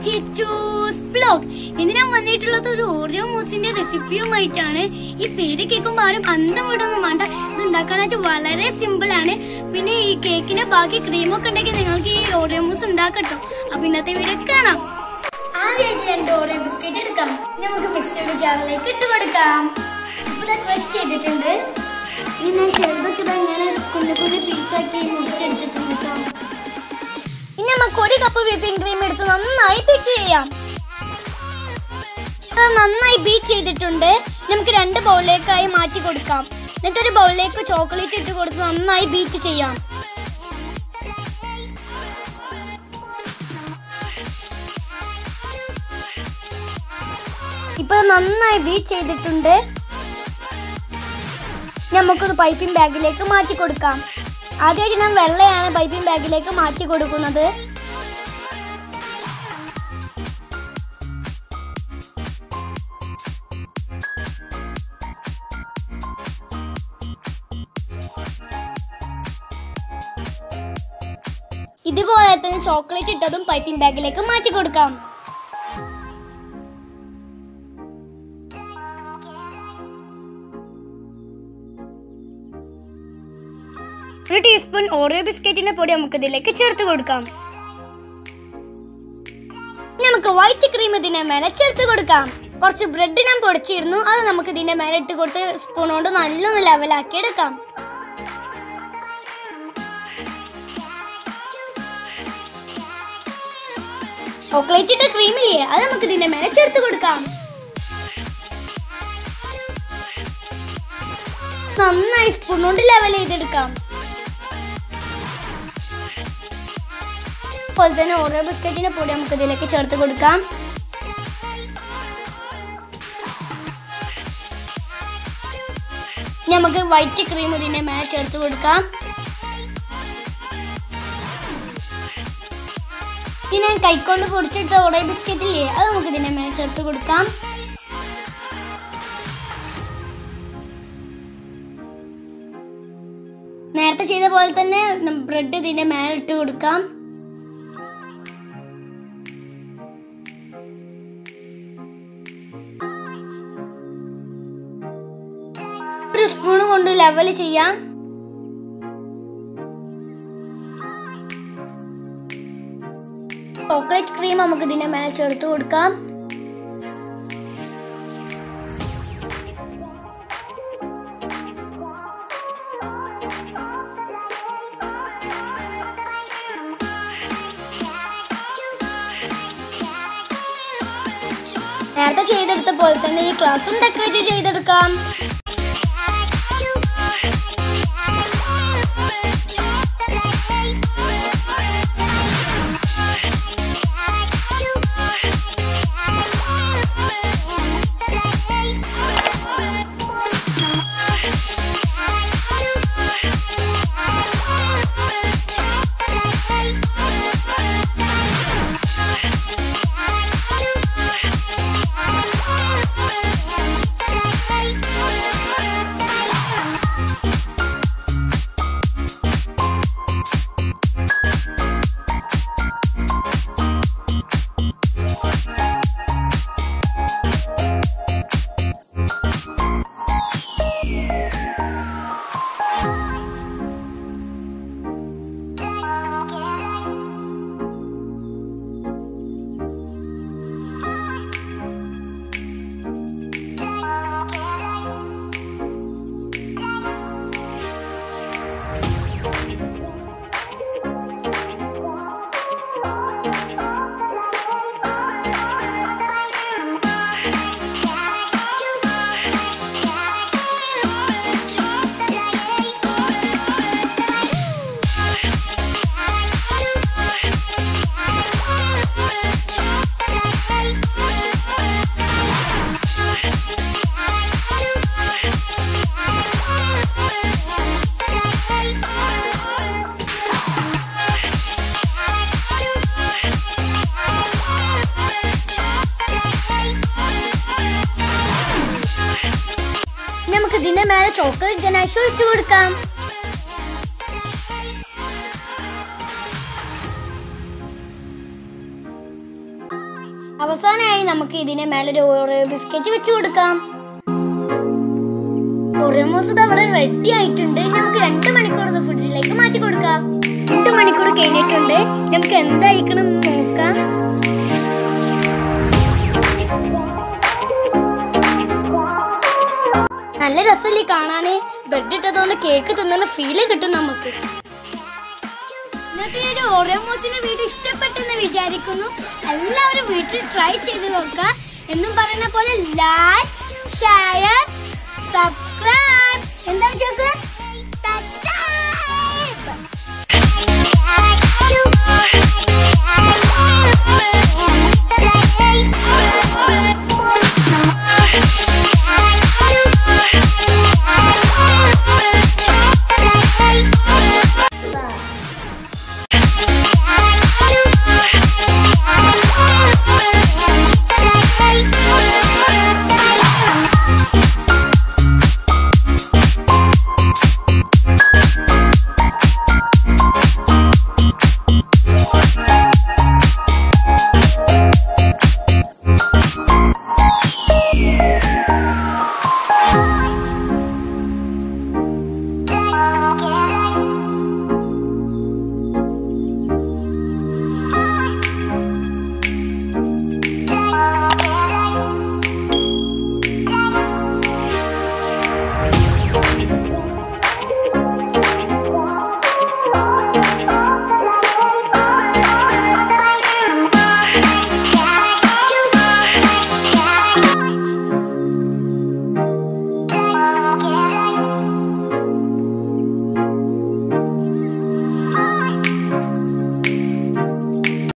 ചിച്ചൂസ് blog ഇന്ന് ഞാൻ വന്നിട്ടുള്ളത് ഒരു ഓറിയോ മൂസിന്റെ റെസിപ്പിയുമായിട്ടാണ് ഈ പേര് കേൾക്കുമ്പോൾ ആരും അന്തം വിടൊന്നും വേണ്ട ഇത് ഉണ്ടാക്കാനായിട്ട് വളരെ സിമ്പിൾ ആണ് പിന്നെ ഈ കേക്കിന് ബാക്കി ക്രീമൊക്കെ ഉണ്ടെങ്കിൽ നിങ്ങൾക്ക് ഈ ഓറിയോ മൂസ് ഉണ്ടാക്കട്ടോ അപ്പൊ ഇന്നത്തെ വീഡിയോ കാണാം ആദ്യമായിട്ട് രണ്ട് ഓറിയോ ബിസ്ക്കറ്റ് എടുക്കാം നമുക്ക് മിക്സിയുടെ ജാറിലേക്ക് ഇട്ട് കൊടുക്കാം ഇപ്പൊ ക്രഷ് ചെയ്തിട്ടുണ്ട് ഇനി ഞാൻ ചെറുതൊക്കെ ഇതാ ഇങ്ങനെ കുഞ്ഞു കുഞ്ഞു പീസാക്കി മുറിച്ചെടുത്തിട്ടുണ്ട് കേട്ടോ ഇനി നമുക്ക് ഒരു കപ്പ് വിപ്പിംഗ് ക്രീം എടുത്ത് നന്നായി ബീറ്റ് ചെയ്യാം അത് നന്നായി ബീറ്റ് ചെയ്തിട്ടുണ്ട് നമുക്ക് രണ്ട് ബൗളിലേക്കായി മാറ്റി കൊടുക്കാം എന്നിട്ട് ഒരു ബൗളിലേക്ക് ചോക്ലേറ്റ് ഇട്ട് കൊടുത്ത് നന്നായി ബീറ്റ് ചെയ്യാം ഇപ്പൊ നന്നായി ബീറ്റ് ചെയ്തിട്ടുണ്ട് നമുക്കൊരു പൈപ്പിംഗ് ബാഗിലേക്ക് മാറ്റി കൊടുക്കാം ആദ്യമായിട്ട് ഞാൻ വെള്ളയാണ് പൈപ്പിംഗ് ബാഗിലേക്ക് മാറ്റി കൊടുക്കുന്നത് ഇതുപോലെ തന്നെ ചോക്ലേറ്റ് ഇട്ടതും പൈപ്പിംഗ് ബാഗിലേക്ക് മാറ്റി കൊടുക്കാം ഒരു ടീസ്പൂൺ ഓറിയോ ബിസ്ക്കറ്റിന്റെ പൊടി നമുക്ക് ഇതിലേക്ക് ചേർത്ത് കൊടുക്കാം നമുക്ക് വൈറ്റ് ക്രീം ഇതിന്റെ മേലെ ചേർത്ത് കൊടുക്കാം കുറച്ച് ബ്രെഡ് ഞാൻ പൊടിച്ചിരുന്നു അത് നമുക്ക് ഇതിന്റെ മേലെ ഇട്ട് കൊടുത്ത് സ്പൂൺ കൊണ്ട് നല്ലൊന്ന് ലെവലാക്കി എടുക്കാം ചോക്ലേറ്റ് ഇട്ട ക്രീമില്ലേ അത് നമുക്ക് ഇതിന്റെ മേലെ ചേർത്ത് കൊടുക്കാം നന്നായി സ്പൂൺ കൊണ്ട് ലെവൽ ചെയ്തെടുക്കാം അതുപോലെ തന്നെ ഓരോ ബിസ്ക്കറ്റിന്റെ പൊടി നമുക്ക് ഇതിലേക്ക് ചേർത്ത് കൊടുക്കാം നമുക്ക് വൈറ്റ് ക്രീം ഇതിന്റെ മേലെ ചേർത്ത് കൊടുക്കാം ഇനി ഞാൻ കൈക്കൊണ്ട് പൊടിച്ചിട്ട ഓറോ ബിസ്ക്കറ്റ് ഇല്ലേ അത് നമുക്ക് ഇതിന്റെ മേലെ ചേർത്ത് കൊടുക്കാം നേരത്തെ ചെയ്ത പോലെ തന്നെ ബ്രെഡ് ഇതിന്റെ മേലെ ഇട്ട് കൊടുക്കാം ഒരു സ്പൂൺ കൊണ്ട് ലെവൽ ചെയ്യാം ചോക്ലേറ്റ് ക്രീം നമുക്ക് ഇതിന്റെ മേലെ ചേർത്ത് കൊടുക്കാം നേരത്തെ ചെയ്തെടുത്ത പോലെ തന്നെ ഈ ക്ലാസ്സും ഡെക്കറേറ്റ് ചെയ്തെടുക്കാം നമുക്ക് ഇതിന്റെ മേലെ ചോക്ലേറ്റ് ഗനാഷ് ഒഴിച്ചു കൊടുക്കാം അവസാനമായി നമുക്ക് ഇതിനെ മേലെ ഒരു ഓറിയോ ബിസ്ക്കറ്റ് വെച്ച് കൊടുക്കാം ഓറിയോ മോസ് ഇത് അവിടെ റെഡി ആയിട്ടുണ്ട് ഇനി നമുക്ക് രണ്ട് മണിക്കൂർ ഇത് ഫ്രിഡ്ജിലേക്ക് മാറ്റി കൊടുക്കാം രണ്ട് മണിക്കൂർ കഴിഞ്ഞിട്ടുണ്ട് നമുക്ക് എന്തായിരിക്കണം എന്ന് നോക്കാം നല്ല രസമല്ലേ കാണാന് ബ്രെഡ് ഇട്ടതുകൊണ്ട് കേക്ക് തിന്നുന്ന ഫീല് കിട്ടും നമുക്ക് ഇന്നത്തെ ഒരു ഓറിയോമോസിന്റെ വീഡിയോ ഇഷ്ടപ്പെട്ടെന്ന് വിചാരിക്കുന്നു എല്ലാവരും വീട്ടിൽ ട്രൈ ചെയ്ത് നോക്കുക എന്നും പറയുന്ന പോലെ ലൈക്ക് ഷെയർ സബ്സ്ക്രൈബ് എന്താ വിശ്വാസം